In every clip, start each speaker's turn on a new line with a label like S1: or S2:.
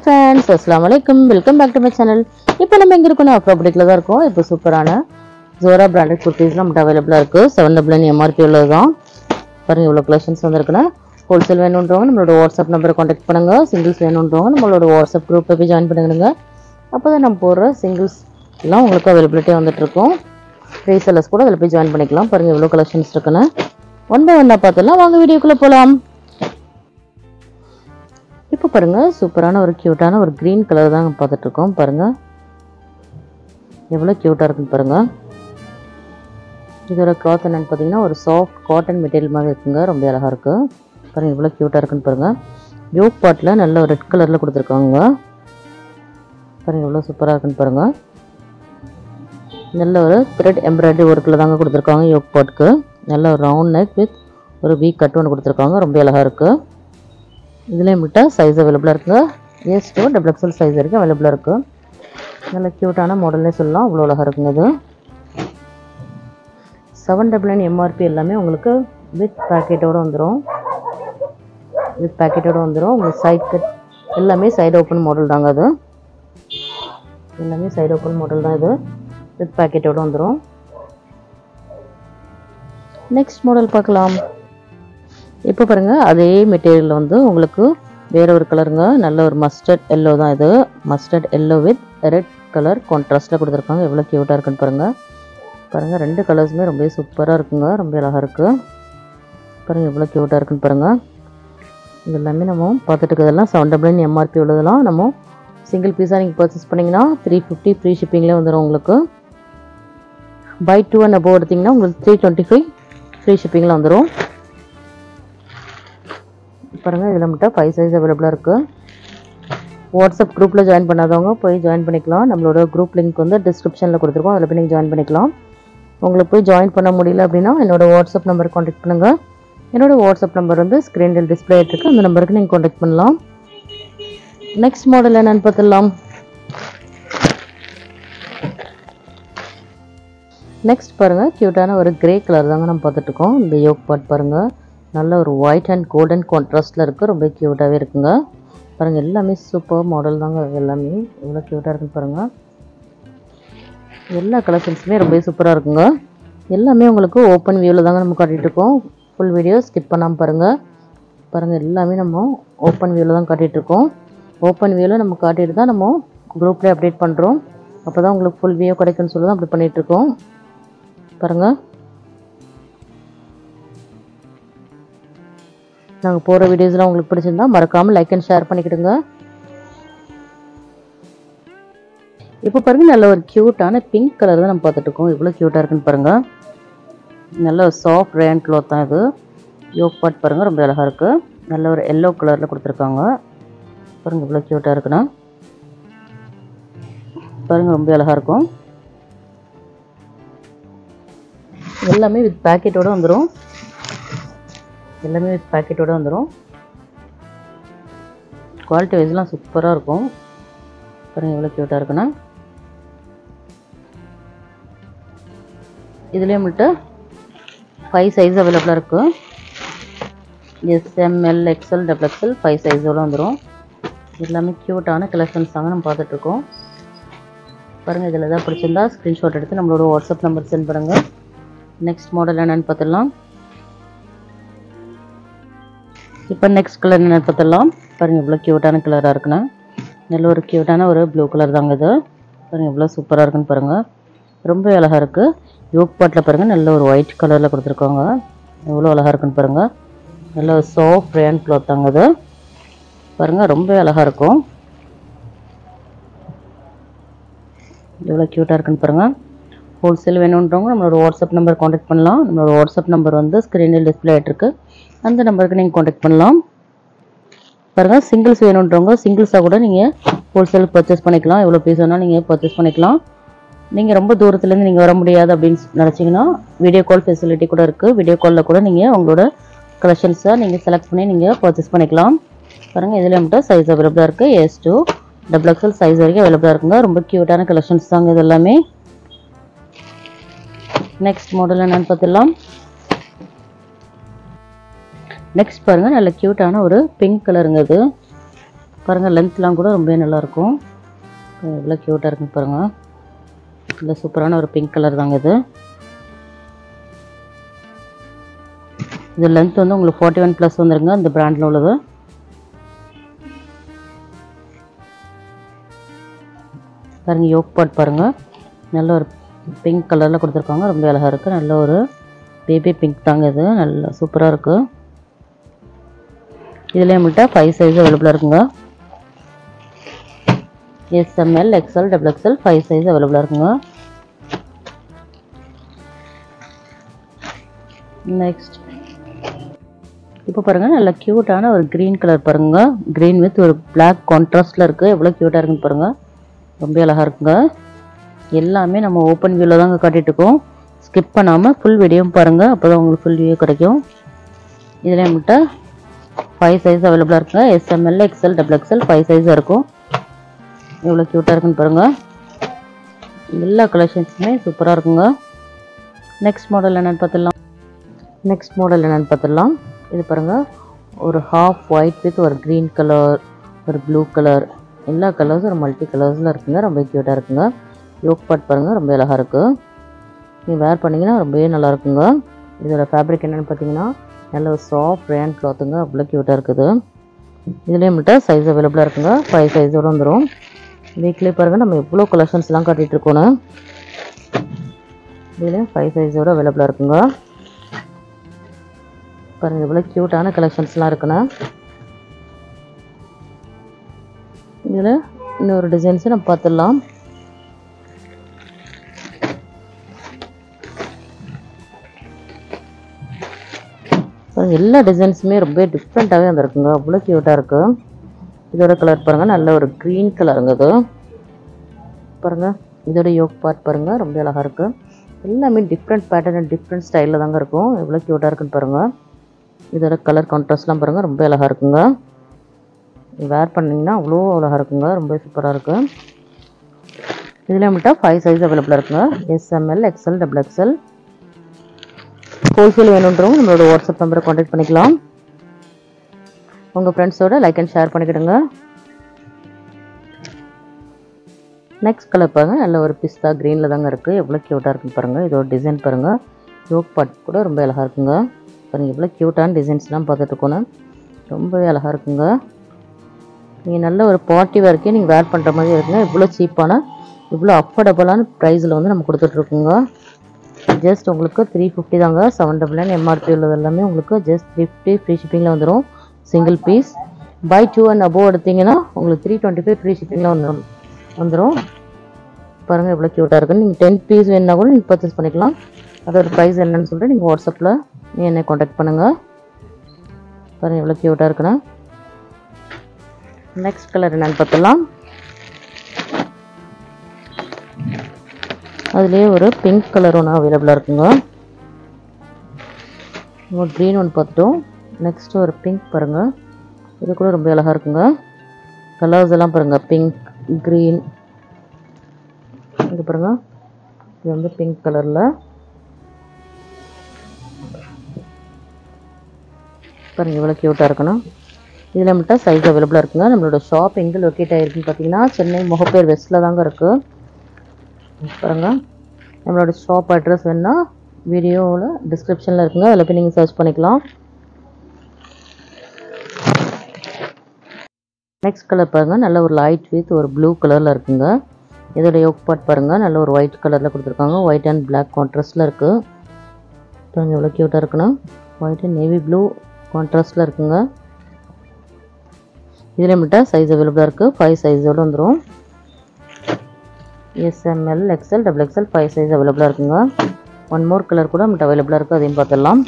S1: friends அஸ்லாம் வலைக்கம் welcome back to my channel இப்போ நம்ம எங்கே இருக்கோம் அப்ரோ பிடிக்கல தான் இருக்கோம் இப்போ சூப்பரான ஜோரா பிராண்டட் குர்த்திஸ் நம்மகிட்ட அவைலபிளாக இருக்குது செவன் டபுள் நைன் எம்ஆர்பி உள்ளது தான் பாருங்க இவ்வளோ கலெக்ஷன்ஸ் வந்திருக்குன்னா ஹோல்சேல் வேணுன்றவங்க நம்மளோட வாட்ஸ்அப் நம்பரை காண்டாக்ட் பண்ணுங்க சிங்கிள்ஸ் வேணுன்றவங்க நம்மளோட வாட்ஸ்அப் குரூப்பை போய் ஜாயின் பண்ணுங்க அப்போ தான் நம்ம போடுற சிங்கிள்ஸ் எல்லாம் உங்களுக்கு அவைலபிலிட்டி வந்துட்டு இருக்கும் ரீசெல்லர்ஸ் கூட அதில் போய் ஜாயின் பண்ணிக்கலாம் பாருங்க இவ்வளோ கலெக்ஷன்ஸ் இருக்குன்னு ஒன் பை ஒன்னாக பார்த்துலாம் வாங்க வீடியோக்குள்ளே போகலாம் இப்போ பாருங்க சூப்பரான ஒரு க்யூட்டான ஒரு க்ரீன் கலர் தான் பார்த்துட்டு இருக்கோம் பாருங்க எவ்வளோ க்யூட்டாக இருக்குன்னு பாருங்க இதோட கிளாத் என்னன்னு பார்த்தீங்கன்னா ஒரு சாஃப்ட் காட்டன் மெட்டீரியல் மாதிரி இருக்குங்க ரொம்ப அழகாக இருக்கு பாருங்க எவ்வளோ க்யூட்டாக இருக்குன்னு பாருங்க யோக் பாட்டில் நல்ல ஒரு ரெட் கலரில் கொடுத்துருக்காங்க பாருங்க எவ்வளோ சூப்பராக இருக்குன்னு பாருங்க நல்ல ஒரு த்ரெட் எம்ப்ராய்டரி ஒர்க்கில் தாங்க கொடுத்துருக்காங்க யோக் பாட்டுக்கு நல்ல ஒரு ரவுண்ட் நெக் வித் ஒரு வீ கட் ஒன்று கொடுத்துருக்காங்க ரொம்ப அழகாக இருக்குது இதுலேயும் விட்டால் சைஸ் அவைலபிளாக இருக்குங்க S to double XL size வரைக்கும் அவைலபிளாக இருக்குது நல்ல க்யூட்டான மாடல்னே சொல்லலாம் அவ்வளோ அழகாக இருக்குங்க இது செவன் டபுள் நைன் எம்ஆர்பி எல்லாமே உங்களுக்கு வித் பேக்கெட்டோடு வந்துடும் வித் பேக்கெட்டோடு வந்துடும் உங்களுக்கு சைட் கட் எல்லாமே சைடு ஓப்பன் மாடல் தாங்க அது எல்லாமே சைடு ஓப்பன் மாடல் தான் இது வித் பேக்கெட்டோடு வந்துடும் நெக்ஸ்ட் மாடல் பார்க்கலாம் இப்போ பாருங்க அதே மெட்டீரியல் வந்து உங்களுக்கு வேற ஒரு கலருங்க நல்ல ஒரு மஸ்டர்ட் எல்லோ தான் இது mustard yellow with red colour கான்ட்ராஸ்டில் கொடுத்துருக்காங்க எவ்வளோ க்யூட்டாக இருக்குன்னு பாருங்க பாருங்க ரெண்டு கலர்ஸுமே ரொம்ப சூப்பராக இருக்குங்க ரொம்ப அழகாக இருக்கு பாருங்க எவ்வளோ க்யூட்டாக இருக்குன்னு பாருங்க இது எல்லாமே நம்ம பார்த்துட்டு இருக்கிறதெல்லாம் செவன் டபுள் நைன் எம்ஆர்பி உள்ளதெல்லாம் நம்ம சிங்கிள் பீஸாக நீங்கள் பர்ச்சேஸ் பண்ணிங்கன்னா த்ரீ ஃபிஃப்டி ஃப்ரீ ஷிப்பிங்லேயே வந்துடும் உங்களுக்கு பை டூ அண்ட் அபோவ் எடுத்திங்கன்னா உங்களுக்கு த்ரீ டுவெண்ட்டி ஃபைவ் ஃப்ரீ ஷிப்பிங்கில் வந்துடும் பாருங்கள் இதில் மட்டும் ஃபைவ் சைஸ் அவைலபிளாக இருக்குது வாட்ஸ்அப் குரூப்பில் ஜாயின் பண்ணாதவங்க போய் ஜாயின் பண்ணிக்கலாம் நம்மளோட குரூப் லிங்க் வந்து டிஸ்கிரிப்ஷனில் கொடுத்துருக்கோம் அதில் போய் நீங்கள் ஜாயின் பண்ணிக்கலாம் உங்களுக்கு போய் ஜாயின் பண்ண முடியல அப்படின்னா என்னோட வாட்ஸ்அப் நம்பர் காண்டாக்ட் பண்ணுங்கள் என்னோட வாட்ஸ்அப் நம்பர் வந்து ஸ்க்ரீனில் டிஸ்பிளே இருக்குது அந்த நம்பருக்கு நீங்கள் காண்டாக்ட் பண்ணலாம் நெக்ஸ்ட் மாடல் என்னென்னு பார்த்துடலாம் நெக்ஸ்ட் பாருங்கள் க்யூட்டான ஒரு கிரே கலர் தாங்க நம்ம பார்த்துட்ருக்கோம் இந்த யோக் பாட் பாருங்கள் நல்ல ஒரு ஒயிட் அண்ட் கோல்டன் கான்ட்ராஸ்டில் இருக்குது ரொம்ப க்யூட்டாகவே இருக்குங்க பாருங்கள் எல்லாமே சூப்பர் மாடல் தாங்க எல்லாமே எவ்வளோ க்யூட்டாக இருக்குன்னு பாருங்கள் எல்லா கலெக்ஷன்ஸுமே ரொம்ப சூப்பராக இருக்குங்க எல்லாமே உங்களுக்கு ஓப்பன் வியூவில் தாங்க நம்ம காட்டிகிட்டு இருக்கோம் ஃபுல் வீடியோ ஸ்கிப் பண்ணாமல் பாருங்கள் பாருங்கள் எல்லாமே நம்ம ஓப்பன் வியூவில் தான் காட்டிகிட்டு இருக்கோம் ஓப்பன் வியூவில் நம்ம காட்டிட்டு தான் நம்ம குரூப்லேயே அப்டேட் பண்ணுறோம் அப்போ தான் உங்களுக்கு ஃபுல் வியூ கிடைக்கும்னு சொல்லி தான் அப்படி பண்ணிகிட்ருக்கோம் பாருங்கள் நாங்கள் போகிற வீடியோஸ்லாம் உங்களுக்கு பிடிச்சிருந்தா மறக்காமல் லைக் அண்ட் ஷேர் பண்ணிக்கிடுங்க இப்போ பாருங்க நல்ல ஒரு க்யூட்டான பிங்க் கலர் தான் நம்ம பார்த்துட்டு இருக்கோம் இவ்வளோ க்யூட்டாக இருக்குன்னு பாருங்க நல்ல ஒரு சாஃப்ட் ரேன் க்ளாத் தான் இது யோக் பாட் பாருங்கள் ரொம்ப அழகாக இருக்குது நல்ல ஒரு எல்லோ கலரில் கொடுத்துருக்காங்க பாருங்கள் இவ்வளோ க்யூட்டாக இருக்குண்ணா பாருங்கள் ரொம்ப அழகாக இருக்கும் எல்லாமே வித் பேக்கெட்டோடு வந்துடும் எல்லாமே வித் பேக்கெட்டோடு வந்துடும் குவாலிட்டி வைஸ்லாம் சூப்பராக இருக்கும் பாருங்கள் எவ்வளோ க்யூட்டாக இருக்குண்ணா இதுலேயே மட்டுட்டு ஃபைவ் சைஸ் அவைலபிளாக இருக்குது SML XL double XL five சைஸோட வந்துடும் எல்லாமே க்யூட்டான கலெக்ஷன்ஸ் தாங்க நம்ம பார்த்துட்ருக்கோம் பாருங்கள் இதில் எதாவது பிடிச்சிருந்தா ஸ்க்ரீன்ஷாட் எடுத்து நம்மளோட வாட்ஸ்அப் நம்பர் சென்ட் பண்ணுங்கள் நெக்ஸ்ட் மாடல் என்னென்னு பார்த்துடலாம் இப்போ நெக்ஸ்ட் கலர் என்ன பார்த்துடலாம் பாருங்கள் இவ்வளோ க்யூட்டான கலராக இருக்குண்ணா நல்ல ஒரு க்யூட்டான ஒரு ப்ளூ கலர் தாங்க இது பாருங்கள் எவ்வளோ சூப்பராக இருக்குன்னு பாருங்கள் ரொம்ப அழகாக இருக்குது யோக் பாட்டில் பாருங்கள் நல்ல ஒரு ஒயிட் கலரில் கொடுத்துருக்காங்க எவ்வளோ அழகாக இருக்குன்னு பாருங்கள் நல்ல ஒரு சாஃப்ட் ரேன் க்ளாத் தாங்க இது பாருங்கள் ரொம்ப அழகாக இருக்கும் எவ்வளோ க்யூட்டாக இருக்குன்னு பாருங்கள் ஹோல்சேல் வேணுன்றவங்க நம்மளோட வாட்ஸ்அப் நம்பர் காண்டாக்ட் பண்ணலாம் நம்மளோட வாட்ஸ்அப் நம்பர் வந்து ஸ்க்ரீனில் டிஸ்பிளே ஆகிட்டுருக்கு அந்த நம்பருக்கு நீங்கள் காண்டாக்ட் பண்ணலாம் பாருங்கள் சிங்கிள்ஸ் வேணுன்றவங்க சிங்கிள்ஸாக கூட நீங்கள் ஹோல்சேல் பர்ச்சேஸ் பண்ணிக்கலாம் எவ்வளோ பீஸ் வேணால் நீங்கள் பர்ச்சேஸ் பண்ணிக்கலாம் நீங்கள் ரொம்ப தூரத்துலேருந்து நீங்கள் வர முடியாது அப்படின்னு நினச்சிங்கன்னா வீடியோ கால் ஃபெசிலிட்டி கூட இருக்குது வீடியோ காலில் கூட நீங்கள் உங்களோட கலெக்ஷன்ஸை நீங்கள் செலக்ட் பண்ணி நீங்கள் பர்ச்சேஸ் பண்ணிக்கலாம் பாருங்கள் இதில் மட்டும் சைஸ் அவைலபிளாக இருக்குது S to double XL size வரைக்கும் அவைலபிளாக இருக்குங்க ரொம்ப க்யூட்டான கலெக்ஷன்ஸ் தாங்க இது எல்லாமே நெக்ஸ்ட் மாடல் என்னன்னு பார்த்துடலாம் நெக்ஸ்ட் பாருங்க நல்ல க்யூட்டான ஒரு பிங்க் கலருங்க இது பாருங்கள் லென்த்லாம் கூட ரொம்பவே நல்லாயிருக்கும் எவ்வளோ க்யூட்டாக இருக்குன்னு பாருங்கள் இல்லை சூப்பரான ஒரு பிங்க் கலர் தாங்க இது இது லென்த் வந்து உங்களுக்கு ஃபார்ட்டி ஒன் ப்ளஸ் வந்துருங்க இந்த பிராண்டில் உள்ளது பாருங்க யோக் பாட் பாருங்க நல்ல ஒரு பிங்க் கலரில் கொடுத்துருக்காங்க ரொம்ப அழகாக இருக்குது நல்ல ஒரு பேபி பிங்க் தாங்க இது நல்ல சூப்பராக இருக்குது இதில் நம்மள்கிட்ட ஃபைவ் சைஸ் அவைலபிளாக இருக்குங்க SML XL double XL five size அவைலபிளாக இருக்குங்க நெக்ஸ்ட் இப்போ பாருங்கள் நல்ல க்யூட்டான ஒரு க்ரீன் கலர் பாருங்க க்ரீன் வித் ஒரு பிளாக் கான்ட்ராஸ்டில் இருக்குது எவ்வளோ க்யூட்டாக இருக்குன்னு பாருங்கள் ரொம்ப அழகாக இருக்குங்க எல்லாமே நம்ம ஓப்பன் வியூவில் தாங்க காட்டிட்டு இருக்கோம் ஸ்கிப் பண்ணாமல் ஃபுல் வீடியோவும் பாருங்கள் அப்போ தான் உங்களுக்கு ஃபுல் வியூ கிடைக்கும் இதில் நம்மகிட்ட ஃபைவ் சைஸ் அவைலபிளாக இருக்குங்க SML XL double XL five size இருக்கும் எவ்வளோ க்யூட்டாக இருக்குன்னு பாருங்கள் எல்லா கலெக்ஷன்ஸுமே சூப்பராக இருக்குங்க நெக்ஸ்ட் மாடல் என்னென்னு பார்த்துடலாம் நெக்ஸ்ட் மாடல் என்னென்னு பார்த்துடலாம் இது பாருங்கள் ஒரு ஹாஃப் ஒயிட் வித் ஒரு க்ரீன் கலர் ஒரு ப்ளூ கலர் எல்லா கலர்ஸும் ஒரு மல்டி கலர்ஸில் இருக்குங்க ரொம்ப க்யூட்டாக இருக்குங்க யோக் பாட் பாருங்கள் ரொம்ப அழகாக இருக்குது நீங்கள் வேர் பண்ணிங்கன்னா ரொம்பவே நல்லா இருக்குங்க இதோட ஃபேப்ரிக் என்னென்னு பார்த்தீங்கன்னா நல்ல ஒரு சாஃப்ட் ரேன் கிளாத்துங்க அவ்வளோ க்யூட்டாக இருக்குது இதுலேயே மட்டும் சைஸ் அவைலபிளாக இருக்குங்க ஃபைவ் சைஸோடு வந்துடும் வீக்லி பாருங்கள் நம்ம எவ்வளோ கலெக்ஷன்ஸ்லாம் காட்டிகிட்டு இருக்கோன்னு இதுலேயும் ஃபைவ் சைஸோடு அவைலபிளாக இருக்குங்க பாருங்கள் எவ்வளோ க்யூட்டான கலெக்ஷன்ஸ்லாம் இருக்குண்ணா இதில் இன்னொரு டிசைன்ஸை நம்ம பார்த்துடலாம் பாருங்க, எல்லா டிசைன்ஸுமே ரொம்ப டிஃப்ரெண்ட்டாகவே வந்துருக்குங்க அவ்வளோ க்யூட்டாக இருக்குது இதோட கலர் பாருங்கள் நல்ல ஒரு க்ரீன் கலருங்க இது பாருங்கள் இதோட யோக் பார்ட் பாருங்கள் ரொம்ப அழகாக இருக்குது எல்லாமே டிஃப்ரெண்ட் பேட்டர்ன் டிஃப்ரெண்ட் ஸ்டைலில் தாங்க இருக்கும் எவ்வளோ க்யூட்டாக இருக்குன்னு பாருங்கள் இதோட கலர் கான்ட்ராஸ்ட்லாம் பாருங்கள் ரொம்ப அழகாக இருக்குங்க வேர் பண்ணிங்கன்னா அவ்வளோ அழகாக இருக்குங்க ரொம்ப சூப்பராக இருக்குது இதில் நம்மகிட்ட ஃபைவ் சைஸ் அவைலபிளாக இருக்குங்க SML XL double XL wholesale வேணுன்றவங்க நம்மளோட வாட்ஸ்அப் நம்பரை காண்டாக்ட் பண்ணிக்கலாம் உங்கள் ஃப்ரெண்ட்ஸோட லைக் அண்ட் ஷேர் பண்ணிக்கிடுங்க நெக்ஸ்ட் கலர் பாருங்கள் நல்ல ஒரு பிஸ்தா க்ரீனில் தாங்க இருக்குது எவ்வளோ க்யூட்டாக இருக்குன்னு பாருங்கள் இதோட டிசைன் பாருங்கள் யோக் பாட் கூட ரொம்ப அழகாக இருக்குங்க பாருங்கள் எவ்வளோ க்யூட்டான டிசைன்ஸ்லாம் பார்த்துட்ருக்கோன்னு ரொம்பவே அழகாக இருக்குங்க நீங்கள் நல்ல ஒரு பார்ட்டி வரைக்கும் நீங்கள் வேர் பண்ணுற மாதிரி இருக்குங்க இவ்வளோ சீப்பான இவ்வளோ அஃபோர்டபுளான ப்ரைஸில் வந்து நம்ம கொடுத்துட்ருக்கோங்க ஜஸ்ட் உங்களுக்கு த்ரீ ஃபிஃப்டி தாங்க செவன் டபுள் நைன் எம்ஆர்பி உள்ளது எல்லாமே உங்களுக்கு ஜஸ்ட் த்ரீ ஃபிஃப்டி ஃப்ரீ ஷிப்பிங்கில் வந்துடும் single piece buy two and above எடுத்தீங்கன்னா உங்களுக்கு த்ரீ டுவெண்ட்டி ஃபைவ் ஃப்ரீ ஷிப்பிங்கில் வந்துடும் வந்துடும் பாருங்கள் எவ்வளோ க்யூட்டாக இருக்குன்னு நீங்கள் டென் பீஸ் வேணுன்னா கூட நீங்கள் பர்ச்சேஸ் பண்ணிக்கலாம் அதோட ப்ரைஸ் என்னன்னு சொல்லிட்டு நீங்கள் வாட்ஸ்அப்பில் நீ என்னை காண்டாக்ட் பண்ணுங்கள் பாருங்கள் எவ்வளோ க்யூட்டாக இருக்குன்னு நெக்ஸ்ட் கலர் என்னன்னு பார்த்துலாம் அதுலேயே ஒரு பிங்க் கலர் ஒன்று அவைலபிளாக இருக்குங்க ஒரு க்ரீன் ஒன்று பார்த்துட்டோம் நெக்ஸ்ட் ஒரு பிங்க் பாருங்கள் இது கூட ரொம்ப அழகாக இருக்குங்க கலர்ஸ் எல்லாம் பாருங்கள் பிங்க் க்ரீன் இது பாருங்கள் இது வந்து பிங்க் கலரில் பாருங்கள் எவ்வளோ க்யூட்டாக இருக்கணும் இதில் மட்டும் சைஸ் அவைலபிளாக இருக்குங்க நம்மளோட ஷாப் எங்கே லொக்கேட் ஆகிருக்குன்னு பார்த்தீங்கன்னா சென்னை முகப்பேர் வெஸ்ட்டில் தாங்க இருக்குது பாருங்க நம்மளோட ஷாப் அட்ரஸ் வேணுன்னா வீடியோவில் டிஸ்கிரிப்ஷனில் இருக்குங்க அதில் போய் நீங்கள் சர்ச் பண்ணிக்கலாம் நெக்ஸ்ட் கலர் பாருங்கள் நல்ல ஒரு லைட் வித் ஒரு ப்ளூ கலரில் இருக்குங்க இதோட யோக் பார்ட் பாருங்கள் நல்ல ஒரு ஒயிட் கலரில் கொடுத்துருக்காங்க ஒயிட் அண்ட் பிளாக் கான்ட்ராஸ்டில் இருக்குது பாருங்கள் எவ்வளோ க்யூட்டாக இருக்குன்னா ஒயிட் அண்ட் நேவி ப்ளூ கான்ட்ராஸ்டில் இருக்குங்க இதில் மட்டும் சைஸ் அவைலபிளாக இருக்குது ஃபைவ் சைஸோடு வந்துடும் SML XL double XL five size அவைலபிளாக இருக்குங்க ஒன் மோர் கலர் கூட நம்மகிட்ட அவைலபிளாக இருக்குது அதையும் பார்த்துடலாம்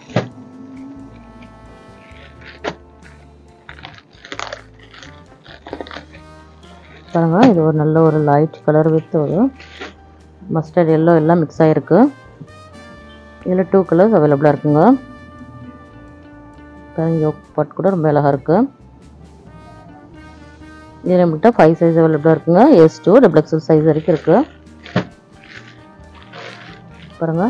S1: பாருங்க இது ஒரு நல்ல ஒரு லைட் கலர் வித் ஒரு மஸ்டர்ட் எல்லோ எல்லாம் மிக்ஸ் ஆகிருக்கு இதில் டூ கலர்ஸ் அவைலபிளாக இருக்குங்க பாருங்க யோக் பாட் கூட ரொம்ப அழகாக இருக்குது இதில் நம்மகிட்ட ஃபைவ் சைஸ் அவைலபிளாக இருக்குங்க S to double XL size வரைக்கும் இருக்குது பாருங்க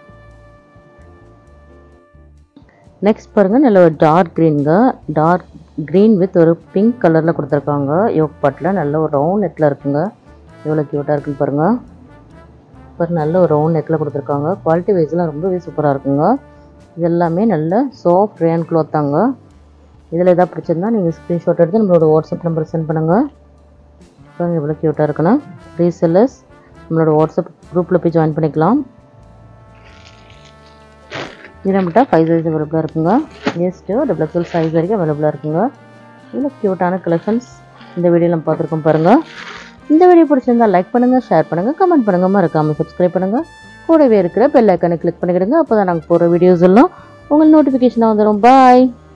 S1: நெக்ஸ்ட் பாருங்க நல்ல ஒரு டார்க் க்ரீனுங்க டார்க் க்ரீன் வித் ஒரு பிங்க் கலரில் கொடுத்துருக்காங்க யோக் பாட்டில் நல்ல ஒரு ரவுண்ட் நெக்கில் இருக்குங்க எவ்வளோ க்யூட்டாக இருக்குன்னு பாருங்கள் பாரு நல்ல ஒரு ரவுண்ட் நெக்கில் கொடுத்துருக்காங்க குவாலிட்டி வைஸ்லாம் ரொம்பவே சூப்பராக இருக்குங்க இது எல்லாமே நல்ல சாஃப்ட் ரேன் க்ளாத் தாங்க இதில் எதாவது பிடிச்சிருந்தா நீங்கள் ஸ்க்ரீன்ஷாட் எடுத்து நம்மளோட வாட்ஸ்அப் நம்பர் சென்ட் பண்ணுங்கள் பாருங்க எவ்வளோ க்யூட்டாக இருக்குன்னா ரீசெல்லர்ஸ் நம்மளோட வாட்ஸ்அப் குரூப்பில் போய் ஜாயின் பண்ணிக்கலாம் இது நம்மகிட்ட ஃபைவ் சைஸ் அவைலபிளாக இருக்குங்க எஸ்ட்டு டபுள் எக்ஸல் சைஸ் வரைக்கும் அவைலபிளாக இருக்குங்க இதில் க்யூட்டான கலெக்ஷன்ஸ் இந்த வீடியோ நம்ம பார்த்துருக்கோம் பாருங்கள் இந்த வீடியோ பிடிச்சிருந்தா லைக் பண்ணுங்கள் ஷேர் பண்ணுங்கள் கமெண்ட் பண்ணுங்கள் மறக்காமல் சப்ஸ்கிரைப் பண்ணுங்கள் கூடவே இருக்கிற பெல் ஐக்கனை கிளிக் பண்ணிக்கிடுங்க அப்போ தான் நாங்கள் போகிற வீடியோஸ் எல்லாம் உங்களுக்கு நோட்டிஃபிகேஷனாக வந்துடும் பாய்